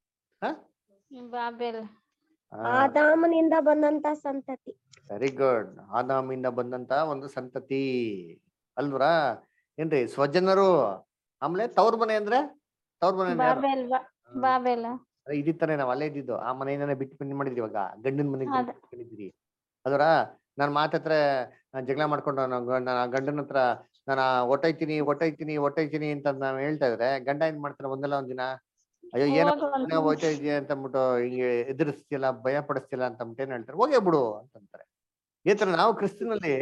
ಬಾಬೆಲ್ ಆದಾಮನಿಂದ ಬಂದಂತ ಸಂತತಿ ವೆರಿ ಗುಡ್ ಆದಾಮಿಂದ ಬಂದಂತ ಒಂದು ಸಂತತಿ ಅಲ್ವರಾ ಏನ್ರಿ ಸ್ವಜನರು ಆಮೇಲೆ ತವ್ರ ಮನೆ ಅಂದ್ರೆ ತವ್ರ ಮನೆ ಅಂದ್ರೆ ಯಾರು? ಬಾಬೆಲ್ ಬಾ- ಬಾಬೆಲ್ ಅದೇ ಇದಿತ್ತಾನೆ ನಾವ್ ಅಲ್ಲೇ ಇದ್ದಿದ್ದು ಆ ಮನೆಯಿಂದಾನೆ ಬಿಟ್ಟು ಬಂದ್ ಮಾಡಿದ್ರಿ ಇವಾಗ ಗಂಡನ ಮನೆಗೆ ಅದೇ. ಬಂದಿದ್ರಿ ಅದರ ನಾನ್ ಮಾತತ್ರ ನಾನ್ ಜಗಳ ಮಾಡ್ಕೊಂಡು ನಾನು ಗ- ನಾನು ಆ ಗಂಡನ ಹತ್ರ ನಾನು ಹೊಟ್ಟೈತೀನಿ ಹೊಟ್ಟೈತೀನಿ ಹೊಟ್ಟೈತೀನಿ ಅಂತ ನಾವ್ ಹೇಳ್ತಾ ಇದ್ರೆ ಗಂಡ ಏನ್ ಮಾಡ್ತಾನೆ ಒಂದಲ್ಲ ಒಂದಿನ ಅಯ್ಯೋ ಏನಪ್ಪ ಹೋಗು ಅಂತ. ಮನೆ ಹೋಯ್ತಾ ಇದೆಯಾ ಅಂತ ಅಂದ್ಬಿಟ್ಟು ಹಿಂಗೆ ಎದುರಿಸ್ತಿಲ್ಲ ಭಯ ಪಡಿಸ್ತಿಲ್ಲ ಅಂತ ಅಂದ್ಬಿಟ್ಟು ಏನ್ ಹೇಳ್ತಾರೆ ಹೋಗೇ ಬಿಡು ಅಂತಂತಾರೆ ಈ ತರ ನಾವು ಕ್ರಿಸ್ತನಲ್ಲಿ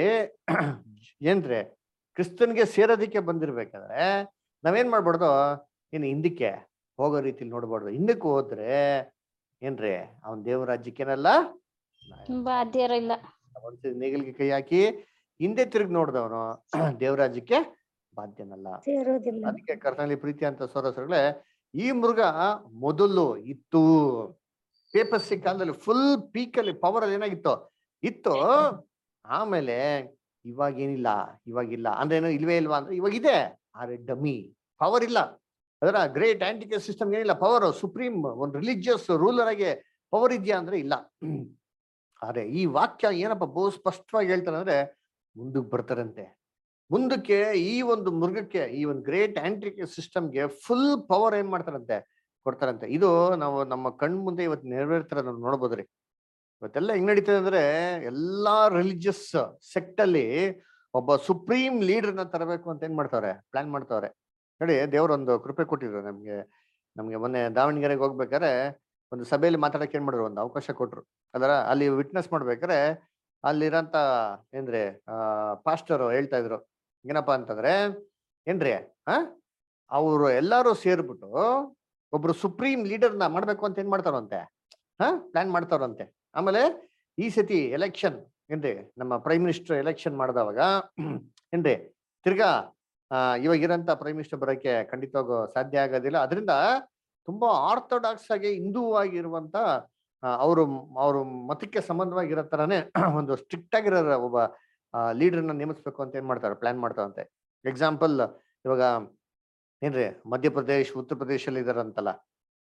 ಏನ್ರಿ ಕ್ರಿಸ್ತನ್ಗೆ ಸೇರೋದಿಕ್ಕೆ ಬಂದಿರ್ಬೇಕಾದ್ರೆ ನಾವೇನ್ ಮಾಡ್ಬಾರ್ದು ಇನ್ನು ಹಿಂದಕ್ಕೆ ಹೋಗೋ ರೀತಿಲಿ ನೋಡ್ಬಾರ್ದು ಹಿಂದಕ್ಕೆ ಹೋದ್ರೆ ಏನ್ರಿ ಅವನ್ ದೇವ್ರ ರಾಜ್ಯಕ್ಕೇನಲ್ಲ ಬಾಧ್ಯರಿಲ್ಲ ಒಂದ್ಸರಿ ನೇಗಿಲ್ಗೆ ಕೈ ಹಾಕಿ ಹಿಂದೆ ತಿರುಗಿ ನೋಡ್ದವನು ದೇವರಾಜ್ಯಕ್ಕೆ ಬಾಧ್ಯನಲ್ಲ ಸೇರೋದಿಲ್ಲ ಅದಕ್ಕೆ ಕರ್ತನಲ್ಲಿ ಪ್ರೀತಿ ಅಂತ ಸೋರಸರುಗಳೇ ಈ ಮೃಗ ಮೊದಲು ಇತ್ತು ಪೇಪರ್ಸಿ ಕಾಲದಲ್ಲಿ ಫುಲ್ ಪೀಕ್ ಅಲ್ಲಿ ಪವರ್ ಅಲ್ಲಿ ಏನಾಗಿತ್ತು ಇತ್ತು ಆಮೇಲೆ ಇವಾಗ ಏನಿಲ್ಲ ಇವಾಗಿಲ್ಲ ಅಂದ್ರೆ ಏನು ಇಲ್ವೇ ಇಲ್ವಾ ಅಂದ್ರೆ ಇವಾಗ ಇದೆ ಆದ್ರೆ ಡಮ್ಮಿ ಪವರ್ ಇಲ್ಲ ಅದರ ಗ್ರೇಟ್ ಆಂಟಿಕ ಸಿಸ್ಟಮ್ ಏನಿಲ್ಲ ಪವರ್ ಸುಪ್ರೀಂ ಒಂದು ರಿಲಿಜಿಯಸ್ ರೂಲರ್ ಆಗಿ ಪವರ್ ಇದೆಯಾ ಅಂದ್ರೆ ಇಲ್ಲ ಆದ್ರೆ ಈ ವಾಕ್ಯ ಏನಪ್ಪ ಬಹು ಸ್ಪಷ್ಟವಾಗಿ ಹೇಳ್ತಾರೆ ಅಂದ್ರೆ ಮುಂದಕ್ಕೆ ಬರ್ತಾರಂತೆ ಮುಂದಕ್ಕೆ ಈ ಒಂದು ಮೃಗಕ್ಕೆ ಈ ಒಂದು ಗ್ರೇಟ್ ಆಂಟ್ರಿಕ್ ಸಿಸ್ಟಮ್ಗೆ ಫುಲ್ ಪವರ್ ಏನ್ ಮಾಡ್ತಾರಂತೆ ಕೊಡ್ತಾರಂತೆ ಇದು ನಾವು ನಮ್ಮ ಕಣ್ ಮುಂದೆ ಇವತ್ತು ನೆರವೇರ್ತಾರ ನಾವು ನೋಡ್ಬೋದ್ರಿ ಇವತ್ತೆಲ್ಲ ಹೆಂಗ್ ನಡೀತದೆ ಅಂದ್ರೆ ಎಲ್ಲಾ ರಿಲಿಜಿಯಸ್ ಸೆಕ್ಟ್ ಅಲ್ಲಿ ಒಬ್ಬ ಸುಪ್ರೀಂ ಲೀಡರ್ನ ತರಬೇಕು ಅಂತ ಏನ್ ಮಾಡ್ತಾವ್ರೆ ಪ್ಲಾನ್ ಮಾಡ್ತಾವ್ರೆ ನೋಡಿ ದೇವ್ರೊಂದು ಕೃಪೆ ಕೊಟ್ಟಿದ್ರು ನಮ್ಗೆ ನಮ್ಗೆ ಮೊನ್ನೆ ದಾವಣಗೆರೆಗೆ ಹೋಗ್ಬೇಕಾದ್ರೆ ಒಂದು ಸಭೆಯಲ್ಲಿ ಮಾತಾಡಕ್ಕೆ ಏನ್ ಮಾಡಿದ್ರು ಒಂದು ಅವಕಾಶ ಕೊಟ್ರು ಅದರ ಅಲ್ಲಿ ವಿಟ್ನೆಸ್ ಮಾಡ್ಬೇಕಾದ್ರೆ ಅಲ್ಲಿರಂತ ಏನ್ರಿ ಆ ಪಾಸ್ಟರ್ ಹೇಳ್ತಾ ಇದ್ರು ಏನಪ್ಪಾ ಅಂತಂದ್ರೆ ಏನ್ರಿ ಆ ಅವರು ಎಲ್ಲಾರು ಸೇರ್ಬಿಟ್ಟು ಒಬ್ರು ಸುಪ್ರೀಂ ಲೀಡರ್ನ ಮಾಡ್ಬೇಕು ಅಂತ ಏನ್ ಮಾಡ್ತಾರಂತೆ ಹಾ ಪ್ಲಾನ್ ಮಾಡ್ತಾರಂತೆ ಆಮೇಲೆ ಈ ಸತಿ ಎಲೆಕ್ಷನ್ ಏನ್ರಿ ನಮ್ಮ ಪ್ರೈಮ್ ಮಿನಿಸ್ಟರ್ ಎಲೆಕ್ಷನ್ ಮಾಡಿದವಾಗ ಏನ್ರಿ ತಿರ್ಗಾ ಆ ಇವಾಗ ಇರೋಂತ ಪ್ರೈಮ್ ಮಿನಿಸ್ಟರ್ ಬರೋಕೆ ಖಂಡಿತವಾಗೂ ಸಾಧ್ಯ ಆಗೋದಿಲ್ಲ ಅದರಿಂದ ತುಂಬಾ ಆರ್ಥೋಡಾಕ್ಸ್ ಆಗಿ ಹಿಂದೂ ಆಗಿರುವಂತ ಅವರು ಅವ್ರ ಮತಕ್ಕೆ ಸಂಬಂಧವಾಗಿರೋ ತರಾನೇ ಒಂದು ಸ್ಟ್ರಿಕ್ಟ್ ಆಗಿರೋ ಒಬ್ಬ ಲೀಡರ್ನ ನೇಮಿಸ್ಬೇಕು ಅಂತ ಏನ್ ಮಾಡ್ತಾರೆ ಪ್ಲಾನ್ ಮಾಡ್ತಾರಂತೆ ಎಕ್ಸಾಂಪಲ್ ಇವಾಗ ಏನ್ರಿ ಮಧ್ಯಪ್ರದೇಶ್ ಉತ್ತರ ಪ್ರದೇಶಲ್ಲಿ ಇದಾರಂತಲ್ಲ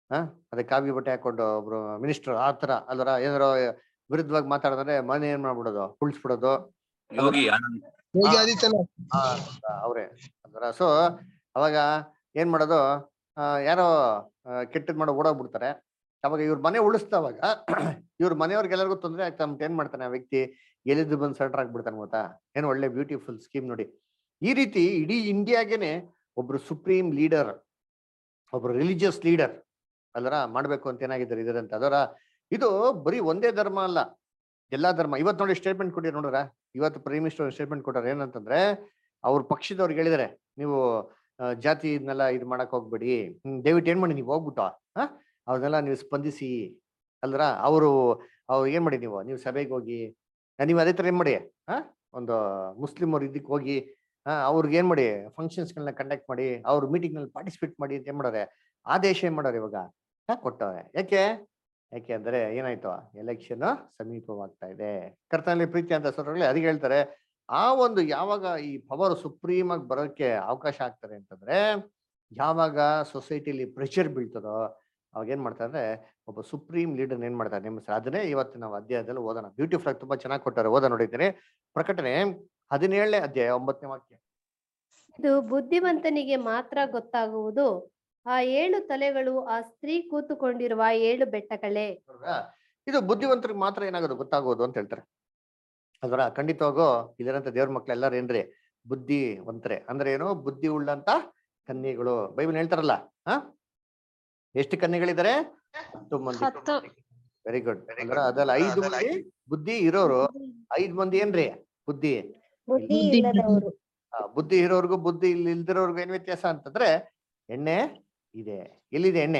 ಹಾ ಅದೇ ಕಾವಿ ಬಟ್ಟೆ ಹಾಕೊಂಡು ಒಬ್ರು ಮಿನಿಸ್ಟರ್ ಆ ತರ ಅಲ್ವರ ಏನಾರ ವಿರುದ್ಧವಾಗಿ ಮಾತಾಡಿದ್ರೆ ಮನೆ ಏನ್ ಮಾಡ್ಬಿಡೋದು ಕುಳ್ಸ್ಬಿಡೋದು ಯೋಗಿ ಆನಂದ್ ಯೋಗಿ ಆದಿತ್ಯನಾಥ್ ಆ, ಅವ್ರೇ ಅಲ್ವರ ಸೊ ಅವಾಗ ಏನ್ ಮಾಡೋದು ಆ, ಯಾರೋ ಕೆಟ್ಟದ್ ಮಾಡೋ ಓಡೋಗ್ಬಿಡ್ತಾರೆ ಅವಾಗ ಇವ್ರ ಮನೆ ಉಳಿಸ್ದವಾಗ ಇವ್ರ ಮನೆಯವ್ರಿಗೆಲ್ಲರಿಗೂ ತೊಂದರೆ ಆಗ್ತಾ ಅಂದ್ಬಿಟ್ಟು ಏನ್ ಮಾಡ್ತಾನೆ ಆ ವ್ಯಕ್ತಿ ಎಲ್ಲಿದ್ದು ಬಂದು ಸೆಂಟರ್ ಆಗ್ಬಿಡ್ತಾನೆ ಗೊತ್ತಾ ಏನು ಒಳ್ಳೆ ಬ್ಯೂಟಿಫುಲ್ ಸ್ಕೀಮ್ ನೋಡಿ ಈ ರೀತಿ ಇಡೀ ಇಂಡಿಯಾಗೆನೆ ಒಬ್ರು ಸುಪ್ರೀಂ ಲೀಡರ್ ಒಬ್ರು ರಿಲಿಜಿಯಸ್ ಲೀಡರ್ ಅಲ್ಲರ ಮಾಡ್ಬೇಕು ಅಂತ ಏನಾಗಿದ್ದಾರೆ ಇದರಂತ ಅದರ ಇದು ಬರೀ ಒಂದೇ ಧರ್ಮ ಅಲ್ಲ ಎಲ್ಲಾ ಧರ್ಮ ಇವತ್ತು ನೋಡಿ ಸ್ಟೇಟ್ಮೆಂಟ್ ಕೊಟ್ಟಿರಿ ನೋಡ್ರ ಇವತ್ತು ಪ್ರೈಮ್ ಮಿನಿಸ್ಟರ್ ಸ್ಟೇಟ್ಮೆಂಟ್ ಕೊಟ್ಟಾರ ಏನಂತಂದ್ರೆ ಅವ್ರ ಪಕ್ಷದವ್ರಿಗೆ ಹೇಳಿದಾರೆ ನೀವು ಆ, ಜಾತಿ ಇದನ್ನೆಲ್ಲ ಇದು ಮಾಡಕ್ ಹೋಗ್ಬೇಡಿ ಹ್ಮ್, ದಯವಿಟ್ಟು ಏನ್ ಮಾಡಿ ನೀವು ಹೋಗ್ಬಿಟ್ಟು ಹಾ ಅವ್ರನ್ನೆಲ್ಲ ನೀವು ಸ್ಪಂದಿಸಿ ಅಲ್ರ ಅವರು ಅವ್ರು ಏನ್ ಮಾಡಿ ನೀವು ನೀವು ಸಭೆಗೆ ಹೋಗಿ ಆ, ನೀವು ಅದೇ ತರ ಏನ್ ಮಾಡಿ ಹಾ ಒಂದು ಮುಸ್ಲಿಂ ಅವ್ರ ಇದಕ್ಕೆ ಹೋಗಿ ಹಾ ಅವ್ರಿಗೆ ಏನ್ ಮಾಡಿ ಫಂಕ್ಷನ್ಸ್ ಗಳನ್ನ ಕಂಡಕ್ಟ್ ಮಾಡಿ ಅವ್ರ ಮೀಟಿಂಗ್ ನಲ್ಲಿ ಪಾರ್ಟಿಸಿಪೇಟ್ ಮಾಡಿ ಅಂತ ಏನ್ ಮಾಡೋರೆ ಆದೇಶ ಏನ್ ಮಾಡೋರೆ ಇವಾಗ ಹಾ ಕೊಟ್ಟವ್ರೆ ಯಾಕೆ ಯಾಕೆ ಅಂದ್ರೆ ಏನಾಯ್ತು ಎಲೆಕ್ಷನ್ ಸಮೀಪವಾಗ್ತಾ ಇದೆ ಕರ್ತನಲ್ಲಿ ಪ್ರೀತಿ ಅಂತ ಸೊರಗಲಿ ಅದಕ್ಕೆ ಹೇಳ್ತಾರೆ ಆ ಒಂದು ಯಾವಾಗ ಈ ಪವರ್ ಸುಪ್ರೀಮ್ ಆಗಿ ಬರೋಕ್ಕೆ ಅವಕಾಶ ಆಗ್ತದೆ ಅಂತಂದ್ರೆ ಯಾವಾಗ ಸೊಸೈಟಿಲಿ ಪ್ರೆಷರ್ ಬೀಳ್ತದೋ ಅವಾಗ ಏನ್ ಮಾಡ್ತಾರೆ ಅಂದ್ರೆ ಒಬ್ಬ ಸುಪ್ರೀಂ ಲೀಡರ್ ಏನ್ ಮಾಡ್ತಾರೆ ನೇಮಿಸ್ತಾರೆ ಅದನ್ನೇ ಇವತ್ತು ನಾವು ಅಧ್ಯಾಯದಲ್ಲಿ ಓದೋಣ ಬ್ಯೂಟಿಫುಲ್ ಆಗಿ ತುಂಬಾ ಚೆನ್ನಾಗಿ ಕೊಟ್ಟಾರೆ ಓದ ನೋಡಿದ್ದೀನಿ ಪ್ರಕಟಣೆ ಹದಿನೇಳನೇ ಅಧ್ಯಾಯ ಒಂಬತ್ತನೇ ವಾಕ್ಯ ಇದು ಬುದ್ಧಿವಂತನಿಗೆ ಮಾತ್ರ ಗೊತ್ತಾಗುವುದು ಆ ಏಳು ತಲೆಗಳು ಆ ಸ್ತ್ರೀ ಕೂತುಕೊಂಡಿರುವ ಏಳು ಬೆಟ್ಟಗಳೇ ನೋಡ್ರಾ? ಇದು ಬುದ್ಧಿವಂತರಿಗೆ ಮಾತ್ರ ಏನಾಗೋದು ಗೊತ್ತಾಗೋದು ಅಂತ ಹೇಳ್ತಾರೆ ಅದರ ಖಂಡಿತವಾಗೂ ಇದರಂತ ದೇವ್ರ ಮಕ್ಳು ಎಲ್ಲಾರು ಏನ್ರಿ ಬುದ್ಧಿವಂತರೆ ಅಂದ್ರೆ ಏನು ಬುದ್ಧಿ ಉಳ್ಳಂತ ಕನ್ಯೆಗಳು ಬೈಬಲ್ ಹೇಳ್ತಾರಲ್ಲ ಹ ಎಷ್ಟು ಕನ್ಯೆಗಳಿದ್ದಾರೆ ಹತ್ತು ಮಂದಿ ಹತ್ತು. ವೆರಿ ಗುಡ್ ಅಂದ್ರೆ ಅದ್ರಲ್ಲಿ ಐದು ಮಂದಿ ಬುದ್ಧಿ ಇರೋರು ಐದ್ ಮಂದಿ ಏನ್ರಿ ಬುದ್ಧಿ ಬುದ್ಧಿ ಬುದ್ಧಿ ಇಲ್ಲದವರು ಆ, ಬುದ್ಧಿ ಇರೋರ್ಗು ಬುದ್ಧಿ ಇಲ್ಲಿ ಇಲ್ದಿರೋರ್ಗು ಏನ್ ವ್ಯತ್ಯಾಸ ಅಂತಂದ್ರೆ ಎಣ್ಣೆ ಇದೆ ಎಲ್ಲಿದೆ ಎಣ್ಣೆ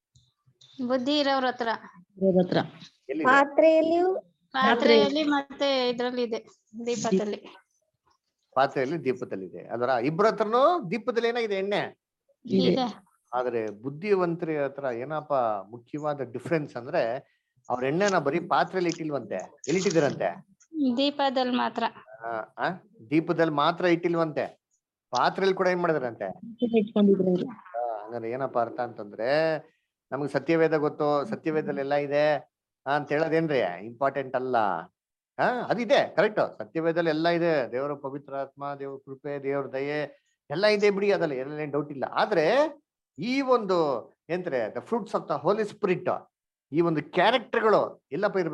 ಬುದ್ಧಿ ಇರೋವ್ರ ಹತ್ರ ಇರೋರ್ ಹತ್ರ ಎಲ್ಲಿದೆ ಪಾತ್ರೆಯಲ್ಲಿಯೂ ಪಾತ್ರೆಯಲ್ಲಿ ಮತ್ತೆ ಇದ್ರಲ್ಲಿ ಇದೆ ದೀಪದಲ್ಲಿ ಪಾತ್ರೆಯಲ್ಲಿ ದೀಪದಲ್ಲಿದೆ ಅದರ ಇಬ್ಬರ ಹತ್ರನು ದೀಪದಲ್ಲಿ ಏನಾಗಿದೆ ಎಣ್ಣೆ ಇದೆ ಇದೆ ಆದ್ರೆ ಬುದ್ಧಿವಂತರ ಹತ್ರ ಏನಪ್ಪ ಮುಖ್ಯವಾದ ಡಿಫ್ರೆನ್ಸ್ ಅಂದ್ರೆ ಅವ್ರ ಎಣ್ಣೆನ ಬರೀ ಪಾತ್ರೆಯಲ್ಲಿ ಇಟ್ಟಿಲ್ವಂತೆ ಎಲ್ಲಿಟ್ಟಿದ್ದೀರಂತೆ ದೀಪದಲ್ಲಿ ಮಾತ್ರ ಆ, ಆ? ದೀಪದಲ್ಲಿ ಮಾತ್ರ ಇಟ್ಟಿಲ್ವಂತೆ ಪಾತ್ರೆಯಲ್ಲಿ ಕೂಡ ಏನ್ ಮಾಡಿದಾರಂತೆ ಇಟ್ಕೊಂಡಿದ್ರು ಅವ್ರು ಆ, ಹಂಗಾರೆ ಏನಪ್ಪ ಅರ್ಥ ಅಂತಂದ್ರೆ ನಮ್ಗೆ ಸತ್ಯವೇದ ಗೊತ್ತು ಸತ್ಯವೇದಲ್ಲಿ ಎಲ್ಲ ಇದೆ ಆ, ಅಂತ ಹೇಳೋದೇನ್ರಿ ಇಂಪಾರ್ಟೆಂಟ್ ಅಲ್ಲ ಹಾ ಅದಿದೆ ಕರೆಕ್ಟ್ ಸತ್ಯವೇದಲ್ಲಿ ಎಲ್ಲ ಇದೆ ದೇವರ ಪವಿತ್ರ ಆತ್ಮ ದೇವ್ರ ಕೃಪೆ ದೇವ್ರ ದಯೆ ಎಲ್ಲ ಇದೆ ಬಿಡಿ ಅದ್ರಲ್ಲಿ ಏನೇನ್ ಡೌಟ್ ಇಲ್ಲ ಆದ್ರೆ ಈ ಒಂದು ಎಂದ್ರೆ the fruits of the holy spirit ಈ ಒಂದು ಕ್ಯಾರೆಕ್ಟರ್ಗಳು ಎಲ್ಲಪ್ಪ ಇರ್ಬೇಕು